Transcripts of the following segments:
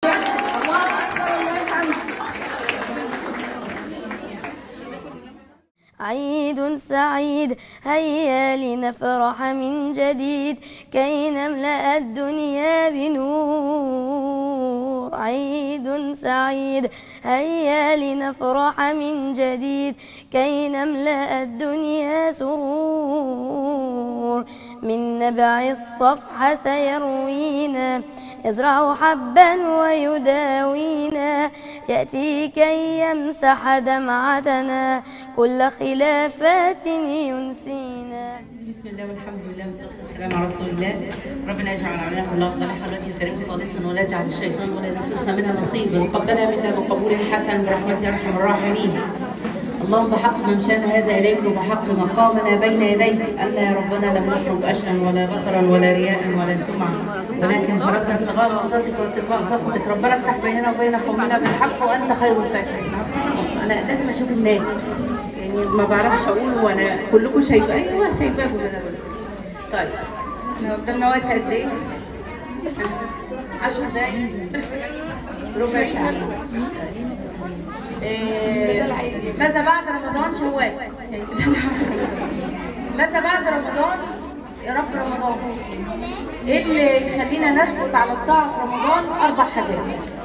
عيد سعيد هيا لنفرح من جديد كي نملأ الدنيا بنور عيد سعيد هيا لنفرح من جديد كي نملأ الدنيا سرور من نبع الصفحة سيروينا يزرع حبا ويداوينا يأتي كي يمسح دمعتنا كل خلافات ينسينا بسم الله والحمد لله والصلاه والسلام على رسول الله ربنا يجعل عملنا الله صالحا التي سلمت خالصا ولا يجعل الشيطان ولا ينقصنا منها نصيبا وقبلها منا بقبول حسن برحمتك يا ارحم الراحمين اللهم بحق ممشانا هذا اليك وبحق مقامنا بين يديك الا يا ربنا لم نخرج اشرا ولا بطرا ولا رياء ولا سمعا ولكن خرجنا ابتغاء مرضاتك واتقاء سخطك ربنا افتح بيننا وبين قومنا بالحق وانت خير الفاتحين انا لازم اشوف الناس يعني ما بعرفش اقول وانا كلكم شايفه ايوه شايفاكم كده طيب احنا قدامنا وقت قد ايه؟ 10 دقايق ربع ساعه إيه، ماذا بعد رمضان شوال ماذا بعد رمضان يا رب رمضان ايه اللي يخلينا نثبت على الطاعه في رمضان اربع حاجات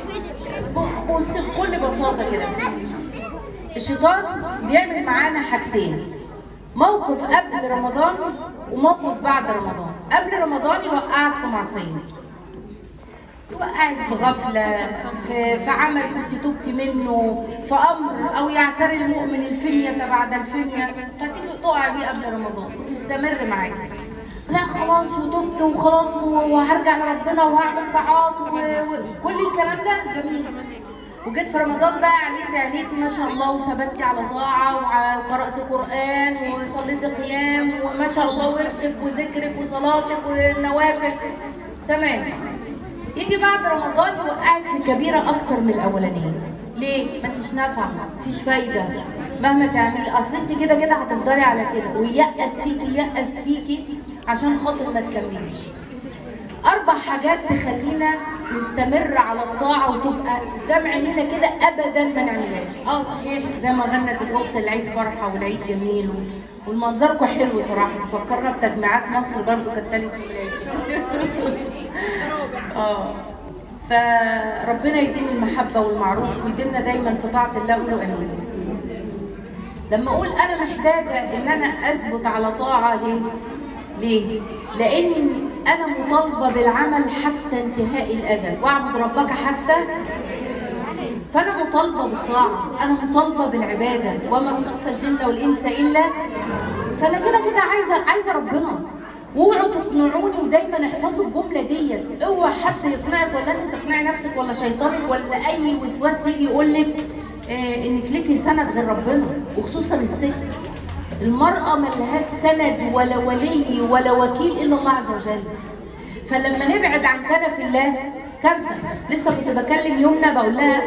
بص بكل بساطه كده الشيطان بيعمل معانا حاجتين موقف قبل رمضان وموقف بعد رمضان قبل رمضان يوقعك في معصيه يوقعك في غفلة في, في عمل كنت تبت منه في أمر أو يعتري المؤمن الفنية بعد الفنية فتيجي تقع بيه قبل رمضان وتستمر معاك لا خلاص وتبت وخلاص وهرجع لربنا وهعمل طاعات وكل الكلام ده جميل وجيت في رمضان بقى عليتي عليتي ما شاء الله وثبتي على طاعة وقرأت قرآن وصليت قيام وما شاء الله وردك وذكرك وصلاتك والنوافل تمام يجي بعد رمضان يوقعك في كبيرة أكتر من الأولانية ليه؟ ما انتش نافعة مفيش فايدة مهما تعملي أصل انت كده كده هتفضلي على كده ويأس فيكي يأس فيكي عشان خاطر ما تكمليش أربع حاجات تخلينا نستمر على الطاعة وتبقى قدام عينينا كده أبدا ما نعملهاش اه صحيح زي ما غنت الأخت العيد فرحة والعيد جميل و- والمنظركم حلو صراحة فكرنا بتجميعات مصر برضو كانت تالت يوم العيد اه فربنا يديم المحبة والمعروف ويديمنا دايما في طاعة الله قولوا امين لما اقول انا محتاجة ان انا اثبت على طاعة ليه؟ ليه؟ لان انا مطالبة بالعمل حتى انتهاء الاجل واعبد ربك حتى فانا مطالبة بالطاعة انا مطالبة بالعبادة وما خلق الجن والانس الا فانا كده كده عايزة عايزة ربنا واوعوا تقنعوني ودايما احفظوا الجمله ديت اوعى حد يقنعك ولا انت تقنعي نفسك ولا شيطانك ولا اي وسواس يجي يقول لك آه انك ليكي سند غير ربنا وخصوصا الست المراه ما لهاش سند ولا ولي ولا وكيل الا الله عز وجل فلما نبعد عن كنف الله كارثه لسه كنت بكلم يمنى بقول لها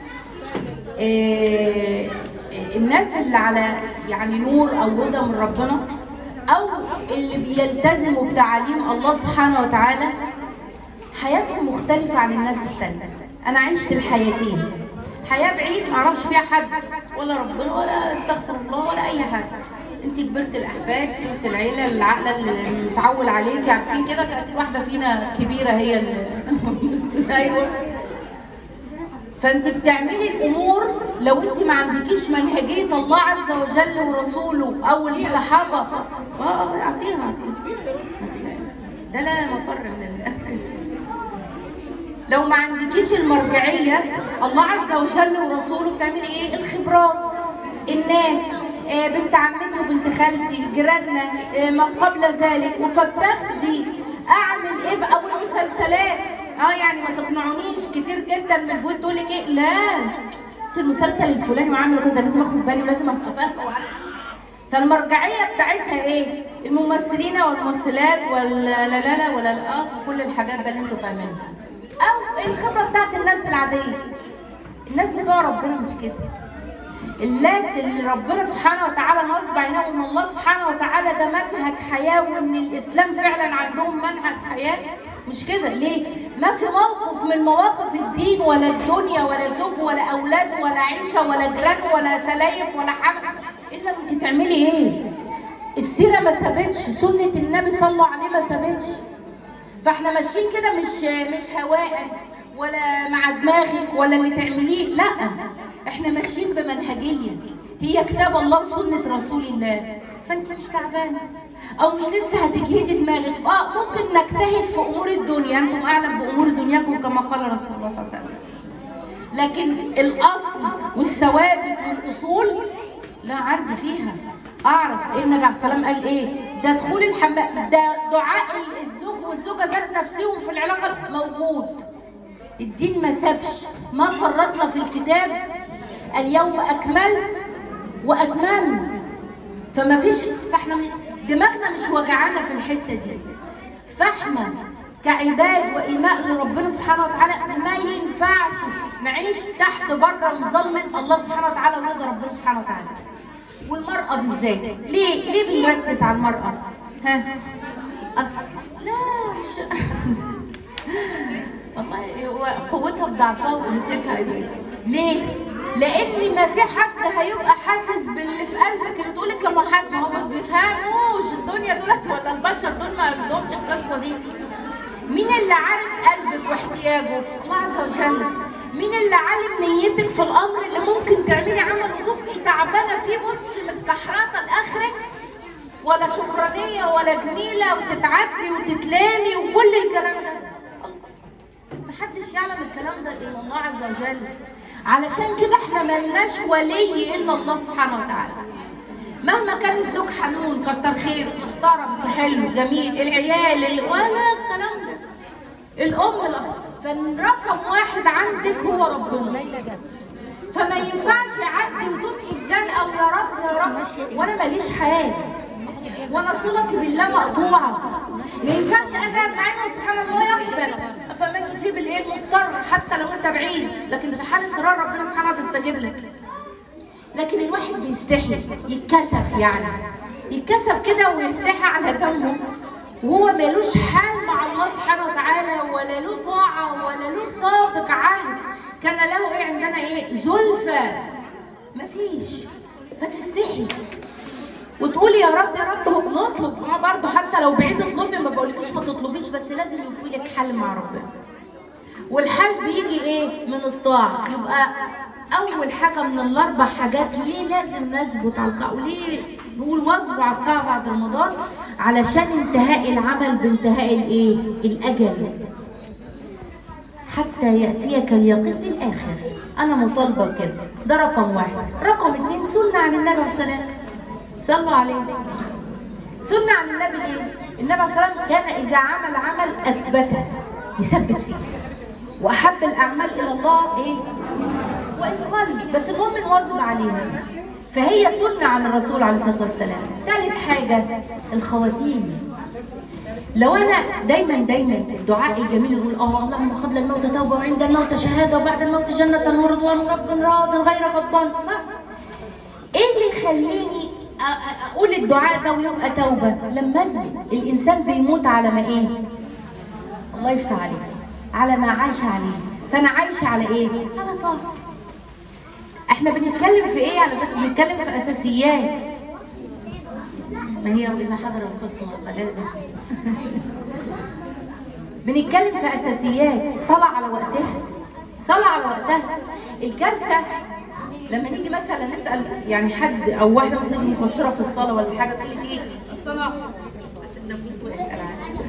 آه، الناس اللي على يعني نور او هدى من ربنا او اللي بيلتزموا بتعاليم الله سبحانه وتعالى حياتهم مختلفة عن الناس التانية انا عشت الحياتين حياة بعيد معرفش فيها حد ولا ربنا ولا استغفر الله ولا اي حاجة انت كبرت الاحفاد كبرت العيلة العقلة اللي متعول عليك عارفين كده كانت واحدة فينا كبيرة هي اللي ايوه فانت بتعملي الامور لو انت ما عندكيش منهجيه الله عز وجل ورسوله او الصحابه اه اعطيها اعطيها ده لا مفر من الله لو ما عندكيش المرجعيه الله عز وجل ورسوله بتعملي ايه الخبرات الناس آه، بنت عمتي وبنت خالتي جيراننا آه، ما قبل ذلك فبتاخدي اعمل ايه بقى والمسلسلات اه يعني ما تقنعونيش كتير جدا من البيوت تقول لك ايه لا شفت المسلسل الفلاني وعامل كذا لازم اخد بالي ولازم ابقى فاهمه وعارفة. فالمرجعيه بتاعتها ايه؟ الممثلين والممثلات ولا لا لا لا ولا لا كل الحاجات بقى اللي انتوا فاهمينها او الخبره بتاعت الناس العاديه الناس بتوع ربنا مش كده الناس اللي ربنا سبحانه وتعالى نصب عينهم ان الله سبحانه وتعالى ده منهج حياه وان الاسلام فعلا عندهم منهج حياه مش كده ليه؟ ما في موقف من مواقف الدين ولا الدنيا ولا زوج ولا اولاد ولا عيشه ولا جيران ولا سلايف ولا حاجه الا وانت تعملي ايه السيره ما سابتش سنه النبي صلى الله عليه ما سابتش فاحنا ماشيين كده مش مش هواء ولا مع دماغك ولا اللي تعمليه لا احنا ماشيين بمنهجيه هي كتاب الله وسنه رسول الله فانت مش تعبانه او مش لسه هتجهدي دماغك اه ممكن نجتهد في امور الدنيا انتم اعلم بامور دنياكم كما قال رسول الله صلى الله عليه وسلم لكن الاصل والثوابت والاصول لا عندي فيها اعرف إيه النبي عليه السلام قال ايه ده دخول الحمام ده دعاء الزوج والزوجه ذات نفسهم في العلاقه موجود الدين ما سابش ما فرطنا في الكتاب اليوم اكملت واتممت فما فيش فاحنا مش- دماغنا مش وجعانا في الحته دي فاحنا كعباد وإيماء لربنا سبحانه وتعالى ما ينفعش نعيش تحت بره مظلة الله سبحانه وتعالى ورضا ربنا سبحانه وتعالى والمرأة بالذات ليه ليه بنركز على المرأة ها أصل لا مش والله هو قوتها بضعفها وانوثتها ليه؟ لان ما في حد هيبقى حاسس باللي في قلبك اللي تقولك لما حاسس ما هم ما بيفهموش الدنيا دولت ولا البشر دول ما عندهمش القصه دي مين اللي عارف قلبك واحتياجه؟ الله عز وجل مين اللي عالم نيتك في الامر اللي ممكن تعملي عمل وتبقي تعبانه فيه بص متكحرته لاخرك ولا شكرانيه ولا جميله وتتعدي وتتلامي وكل الكلام ده محدش يعلم الكلام ده الا الله عز وجل علشان كده احنا ملناش ولي الا الله سبحانه وتعالى مهما كان الزوج حنون كتر خير محترم حلو جميل العيال ال- ولا الكلام ده الام الأب فالرقم واحد عندك هو ربنا فما ينفعش يعدي وتبقي بزنقه ويا رب يا رب وانا ماليش حال وانا صلتي بالله مقطوعه ما ينفعش اجي ادعي سبحان الله يقبل فمن يجيب الايه المضطر حتى لو انت بعيد لكن في حال اضطرار ربنا سبحانه بيستجيب لك لكن الواحد بيستحي يتكسف يعني يتكسف كده ويستحي على دمه وهو ملوش حال مع الله سبحانه وتعالى ولا له طاعة ولا له سابق عهد كان له ايه عندنا ايه زلفى مفيش فتستحي وتقولي يا رب يا رب هو نطلب ما برضه حتى لو بعيد اطلبي ما بقولكيش ما تطلبيش بس لازم يكون لك حل مع ربنا والحل بيجي ايه من الطاعة يبقى اول حاجة من الاربع حاجات ليه لازم نثبت على الطاعة وليه نقول واظبوا على الطاعة بعد رمضان علشان انتهاء العمل بانتهاء الايه الاجل حتى يأتيك اليقين للآخر أنا مطالبة بكده ده رقم واحد رقم اتنين سنة عن النبي عليه السلام صلوا عليه سنة عن النبي ليه؟ النبي عليه الصلاة والسلام كان إذا عمل عمل أثبته يثبت فيه وأحب الأعمال إلى الله إيه؟ وإن قل بس المهم نواظب عليها فهي سنة عن الرسول عليه الصلاة والسلام ثالث حاجة الخواتيم لو انا دايما دايما الدعاء الجميل يقول اه اللهم قبل الموت توبه وعند الموت شهاده وبعد الموت جنه ورضوان رب راض غير غضبان صح؟ ايه اللي يخليني أ- أ- اقول الدعاء ده ويبقى توبه لما اثبت الانسان بيموت على ما ايه؟ الله يفتح عليك على ما عاش عليه فانا عايشه على ايه؟ على طاعه احنا بنتكلم في ايه على فكره بنتكلم في اساسيات ما هي واذا حضر القسم فلازم بنتكلم في اساسيات صلاه على وقتها صلاه على وقتها الكارثه لما نيجي مثلا نسال يعني حد او واحده مثلا تيجي مقصره في الصلاه ولا حاجه تقول لك ايه الصلاه عشان الدبوس وقع الألعاب.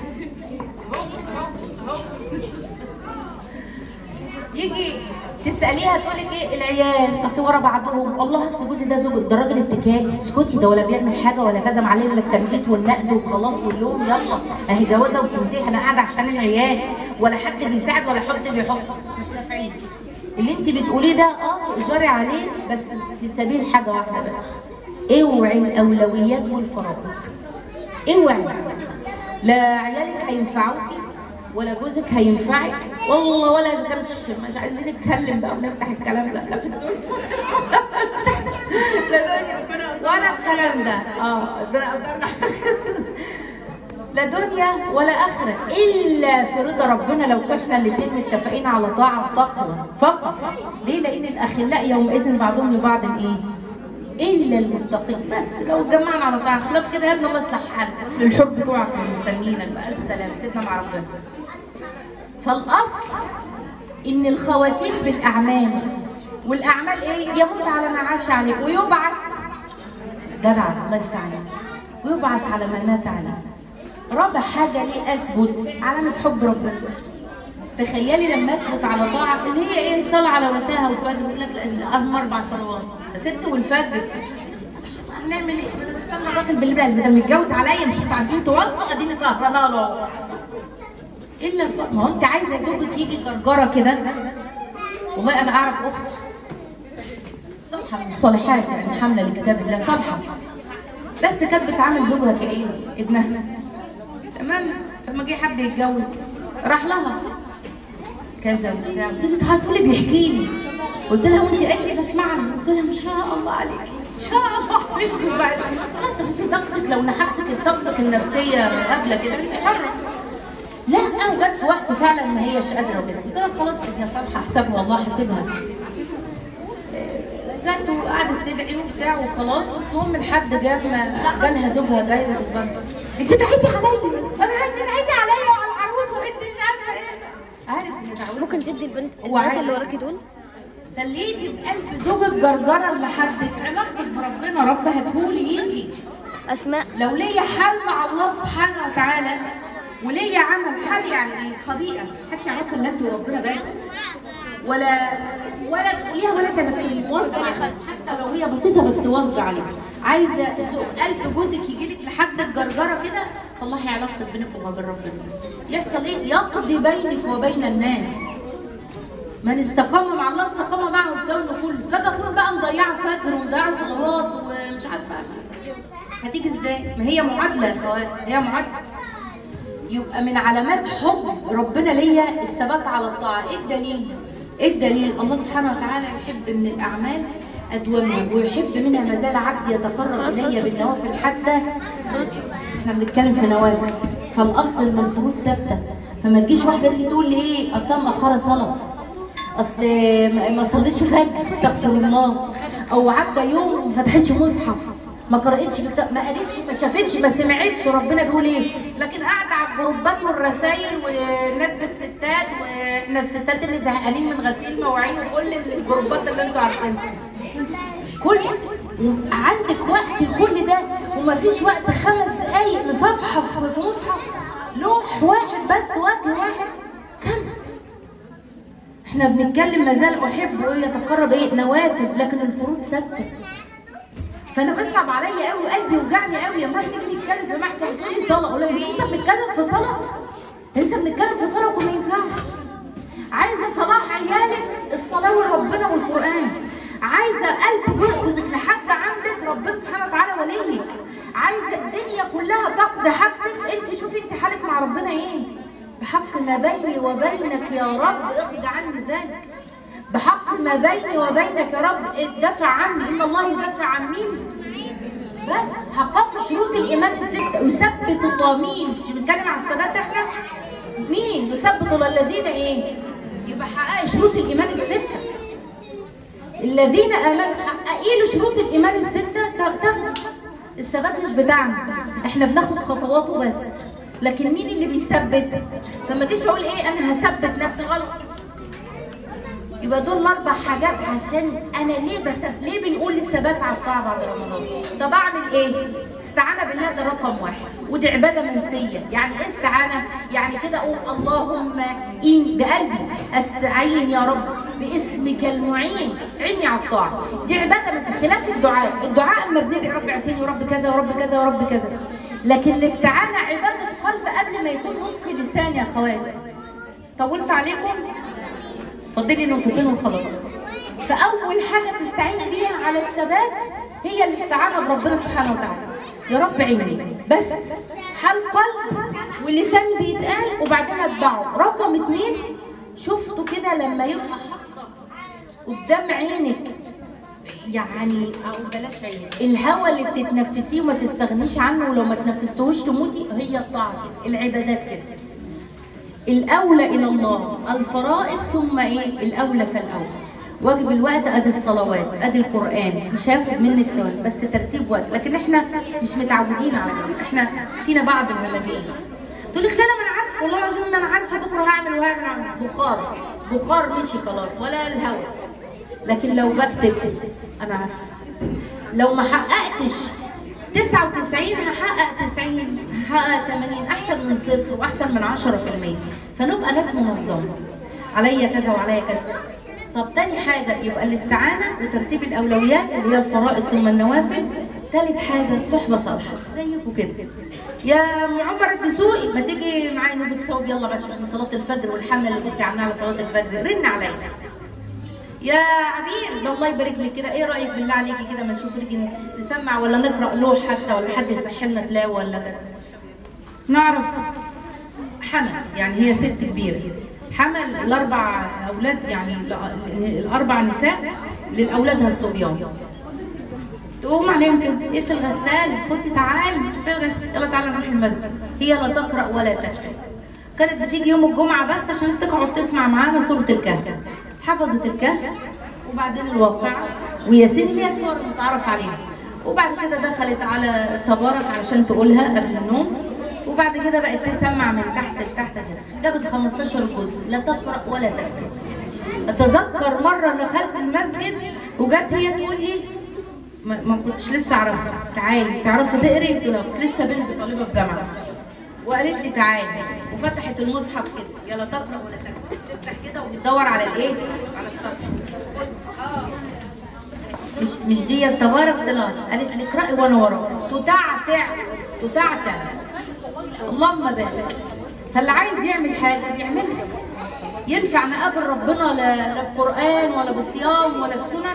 يجي تساليها تقول لك ايه العيال اصل ورا بعضهم والله اصل جوزي ده زوج ده راجل اتكال اسكتي ده ولا بيعمل حاجه ولا كذا عليه الا التنبيت والنقد وخلاص واللوم يلا اهي جوازه وتنتهي انا قاعده عشان العيال ولا حد بيساعد ولا حد بيحط مش نافعين اللي انت بتقوليه ده اه اجري عليه بس في سبيل حاجه واحده بس اوعي الاولويات والفرائض اوعي لا عيالك هينفعوكي ولا جوزك هينفعك والله ولا اذا كانش مش عايزين نتكلم بقى ونفتح الكلام ده لا في الدنيا لا دنيا ولا الكلام ده اه ربنا قدرنا لا دنيا ولا اخره الا في رضا ربنا لو كنا الاثنين متفقين على طاعه وتقوى فقط ليه لان الاخلاء يومئذ بعضهم لبعض ايه الا المتقين بس لو اتجمعنا على طاعه خلاف كده يا ابني الله يصلح حالك الحب بتوعك مستنيينك بألف سلامه سيبنا مع ربنا فالاصل ان الخواتيم بالاعمال والاعمال ايه يموت على ما عاش عليه ويبعث جدع الله يفتح عليك ويبعث على ما مات عليه رابع حاجه ليه اثبت علامه حب ربنا تخيلي لما اثبت على طاعه اللي هي ايه صلاه على وقتها وفجر يقول لك لا اهم اربع صلوات ست والفجر هنعمل ايه؟ انا بستنى الراجل بالليل بدل متجوز عليا مش انتوا عارفين توصوا اديني سهرانه له الا الف... ما هو انت عايزه زوجك يجي جرجره كده والله انا اعرف اختي صالحه من الصالحات يعني حامله لكتاب الله صالحه بس كانت بتعامل زوجها كايه؟ ابنها تمام فلما جه حب يتجوز راح لها كذا وبتاع قلت لي تعالى تقولي بيحكي لي قلت لها وانت قالت لي بسمعني قلت لها ما شاء الله عليك ان شاء الله عليك وبعد خلاص طب انت طاقتك لو نحكتك طاقتك النفسيه قابله كده انت حره لا وجت في وقت فعلا ما هيش قادره وكده قلت لها خلاص يا صالحه حسابها والله حاسبها جت وقعدت تدعي وبتاع وخلاص المهم الحد جاب ما جالها زوجها جاي انت دعيتي عليا انا انت دعيتي عليا وعلى العروسه وانت مش عارفه ايه عارف ان تعودت ممكن تدي البنت هو البنات عادي. اللي وراكي دول خليتي بألف زوجك جرجرة لحدك علاقتك بربنا رب هتهولي يجي اسماء لو ليا حال مع الله سبحانه وتعالى وليا عمل حال يعني ايه خبيئة محدش يعرفها الا انت وربنا بس ولا ولا تقوليها ولا تمثلي واثقة عليك حتى لو هي بسيطة بس واثقة عليك عايزة ذوق قلب جوزك يجيلك لحد الجرجرة كده صلحي علاقتك بينك وبين ربنا يحصل ايه؟ يقضي بينك وبين الناس من استقام مع الله استقام معه الكون كله كده اكون بقى مضيعه فجر ومضيعه صلوات ومش عارفه هتيجي ازاي ما هي معادله يا اخوات هي معادله يبقى من علامات حب ربنا ليا الثبات على الطاعه ايه الدليل ايه الدليل الله سبحانه وتعالى يحب من الاعمال ادومها ويحب منها ما زال عبدي يتقرب الي بالنوافل حتى احنا بنتكلم في نوافل فالاصل ان الفروض ثابته فما تجيش واحده تيجي تقول لي ايه اصلا مأخره صلاه اصل ما- ما صليتش فجر استغفر الله او عدى يوم ما فتحتش مصحف ما قرأتش كتاب ما قالتش ما شافتش ما سمعتش ربنا بيقول ايه لكن قاعده على الجروبات والرسايل وندب الستات واحنا الستات اللي زهقانين من غسيل مواعين وكل الجروبات اللي انتوا عارفينها كل عندك وقت لكل ده ومفيش وقت خمس دقايق لصفحه في في مصحف لوح واحد بس وجه واحد كارثه احنا بنتكلم ما زال احب ويتقرب ايه نوافل لكن الفروض ثابته فانا بصعب عليا قوي قلبي يوجعني قوي لما نيجي نتكلم في محكمه تقول لي صلاه اقول لها لسه بنتكلم في صلاه لسه بنتكلم في صلاه وما ينفعش عايزه صلاح عيالك الصلاه وربنا والقران عايزه قلب جوزك لحد عندك ربنا سبحانه وتعالى وليك عايزه الدنيا كلها تقضي حاجتك انت شوفي انت حالك مع ربنا ايه بحق ما بيني وبينك يا رب اخرج عني ذلك بحق ما بيني وبينك يا رب ادفع عني ان الله يدافع عن مين بس حققت شروط الايمان السته يثبت الله مين مش بنتكلم عن الثبات احنا مين يثبت الله الذين ايه يبقى حقق شروط الايمان السته الذين امنوا حققي له شروط الايمان السته تاخد الثبات مش بتاعنا احنا بناخد خطواته بس لكن مين اللي بيثبت فما جيش اقول ايه انا هثبت نفسي غلط يبقى دول الاربع حاجات عشان انا ليه بسب ليه بنقول الثبات على الطاعه بعد رمضان طب اعمل ايه استعانه بالله ده رقم واحد ودي عباده منسيه يعني ايه استعانه يعني كده اقول اللهم إن بقلبي استعين يا رب باسمك المعين عيني على الطاعه دي عباده من خلاف الدعاء الدعاء اما بندعي رب اعطيني يا رب كذا ورب كذا ورب كذا لكن الاستعانه عباده قلب قبل ما يكون نطق لسان يا اخوات طولت عليكم فضلي نقطتين وخلاص فاول حاجه تستعيني بيها على الثبات هي الاستعانه بربنا سبحانه وتعالى يا رب عيني بس حال قلب ولساني بيتقال وبعدين اتبعه رقم اتنين شفتوا كده لما يبقى حاطه قدام عينك يعني او بلاش عين الهواء اللي بتتنفسيه وما تستغنيش عنه ولو ما تنفستهوش تموتي هي الطاعه كده العبادات كده الاولى الى الله الفرائض ثم ايه الاولى فالاولى واجب الوقت ادي الصلوات ادي القران مش هياخد منك ثواني بس ترتيب وقت لكن احنا مش متعودين على كده احنا فينا بعض الهمجيه تقول لي خاله ما انا عارفه والله العظيم ما انا عارفه بكره هعمل وهعمل بخار بخار مشي خلاص ولا الهوا لكن لو بكتب انا عارفه لو ما حققتش 99 هحقق 90 هحقق 80 احسن من صفر واحسن من 10% فنبقى ناس منظمه عليا كذا وعليا كذا طب تاني حاجه يبقى الاستعانه وترتيب الاولويات اللي هي الفرائض ثم النوافل تالت حاجه صحبه صالحه زيكم كده يا ام عمر الدسوقي ما تيجي معايا نوبك ثواب يلا ماشي عشان صلاه الفجر والحمله اللي كنت عاملاها على صلاه الفجر رن عليا يا عبير ده الله يبارك لك كده ايه رايك بالله عليكي كده ما نشوف لك نسمع ولا نقرا لوح حتى ولا حد يصح لنا تلاوه ولا كذا نعرف حمل يعني هي ست كبيره حمل الاربع اولاد يعني ال- الاربع نساء لاولادها الصبيان تقوم عليهم كده ايه في الغسال خدي تعالي في الغسال يلا تعالى نروح المسجد هي لا تقرا ولا تكتب كانت بتيجي يوم الجمعه بس عشان تقعد تسمع معانا سوره الكهف حفظت الكهف وبعدين الواقع وياسين اللي هي الصور المتعارف عليها وبعد كده دخلت على تبارك علشان تقولها قبل النوم وبعد كده بقت تسمع من تحت لتحت كده جابت 15 جزء لا تقرا ولا تكتب اتذكر مره دخلت المسجد وجت هي تقول لي ما, ما كنتش لسه اعرفها تعالي تعرفي تقري قلت لها كنت لسه بنت طالبه في جامعه وقالت لي تعالي وفتحت المصحف كده يلا تقرا ولا تكتب تفتح كده وبتدور على الايه على الصفحه اه مش مش دي تبارك الله قالت لي اقراي وانا وراك تتعتع تتعتع اللهم بارك فاللي عايز يعمل حاجه يعملها ينفع نقابل ربنا لا لا بقران ولا بصيام ولا بسنن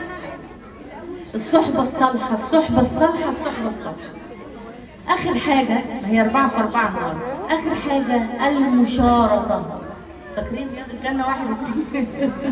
الصحبه الصالحه الصحبه الصالحه الصحبه الصالحه اخر حاجه ما هي اربعه في اربعه النهارده اخر حاجه المشارطه فاكرين رياض الجنه واحد واثنين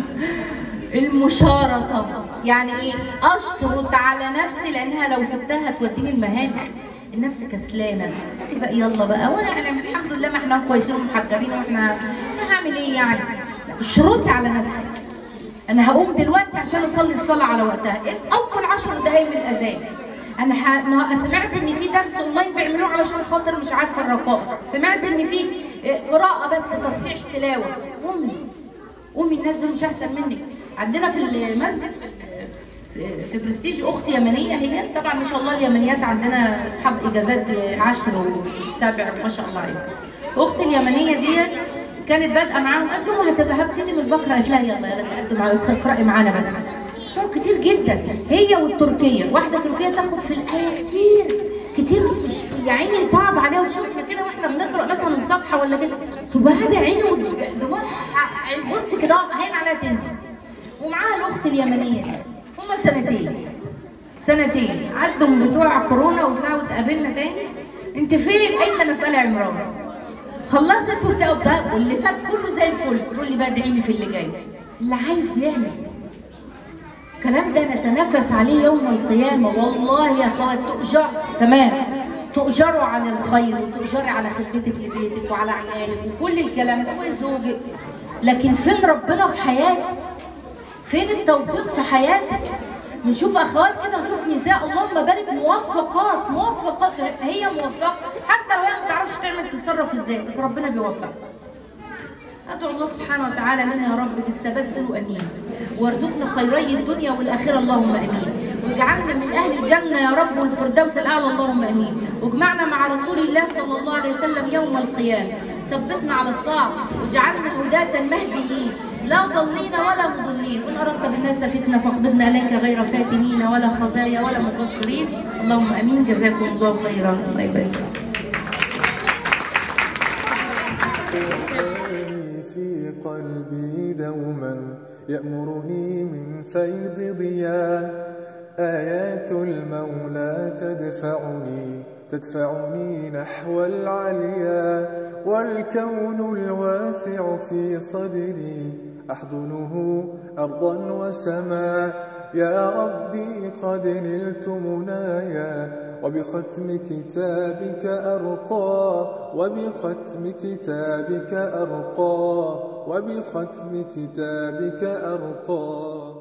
المشارطه يعني ايه اشرط على نفسي لانها لو سبتها هتوديني المهانه النفس كسلانه بقى يلا بقى وانا انا الحمد لله ما احنا كويسين ومحجبين واحنا انا هعمل ايه يعني اشرطي على نفسك انا هقوم دلوقتي عشان اصلي الصلاه على وقتها اول عشر دقايق من الاذان انا ح... أنا سمعت ان في درس اونلاين بيعملوه علشان خاطر مش عارفه الرقائق سمعت ان في قراءه بس تصحيح تلاوه قومي قومي الناس دول مش احسن منك عندنا في المسجد في ال- في برستيج اخت يمنيه هي طبعا ما شاء الله اليمنيات عندنا اصحاب اجازات عشر والسبع ما شاء الله يعني اخت اليمنيه ديت كانت بادئه معاهم قبل ما هتبقى هبتدي من البقره قالت لها يلا يلا تقدم معايا اقراي معانا بس طبعا كتير جدا هي والتركيه واحده تركيه تاخد في الايه كتير كتير مش يا عيني صعب عليها وتشوفنا كده واحنا بنقرا مثلا الصفحه ولا كده تبقى قاعده عيني ودموعها بص كده هين عليها تنزل ومعاها الاخت اليمنيه دي هما سنتين سنتين عدوا من بتوع كورونا وبتاع واتقابلنا تاني انت فين؟ قالت انا في ال عمران خلصت وبتاع وبتاع واللي فات كله زي الفل تقول لي بقى ادعيني في اللي جاي اللي عايز بيعمل الكلام ده نتنافس عليه يوم القيامة والله يا اخوات تؤجر تمام تؤجروا على الخير وتؤجري على خدمتك لبيتك وعلى عيالك وكل الكلام ده وزوجك لكن فين ربنا في حياتك؟ فين التوفيق في حياتك؟ نشوف اخوات كده ونشوف نساء اللهم بارك موفقات موفقات هي موفقه حتى لو هي ما بتعرفش تعمل تتصرف ازاي لكن ربنا بيوفقها أدعو الله سبحانه وتعالى لنا يا رب بالثبات قولوا أمين وارزقنا خيري الدنيا والآخرة اللهم أمين واجعلنا من أهل الجنة يا رب والفردوس الأعلى اللهم أمين واجمعنا مع رسول الله صلى الله عليه وسلم يوم القيامة ثبتنا على الطاعة واجعلنا هداة مهديين لا ضالين ولا مضلين وإن أردت بالناس فتنة فاقبضنا إليك غير فاتنين ولا خزايا ولا مقصرين اللهم أمين جزاكم الله خيرا الله يبارك فيك. في قلبي دوما يأمرني من فيض ضياء آيات المولى تدفعني تدفعني نحو العليا والكون الواسع في صدري أحضنه أرضا وسماء يا ربي قد نلت منايا وبختم كتابك أرقى وبختم كتابك أرقى وبختم كتابك أرقى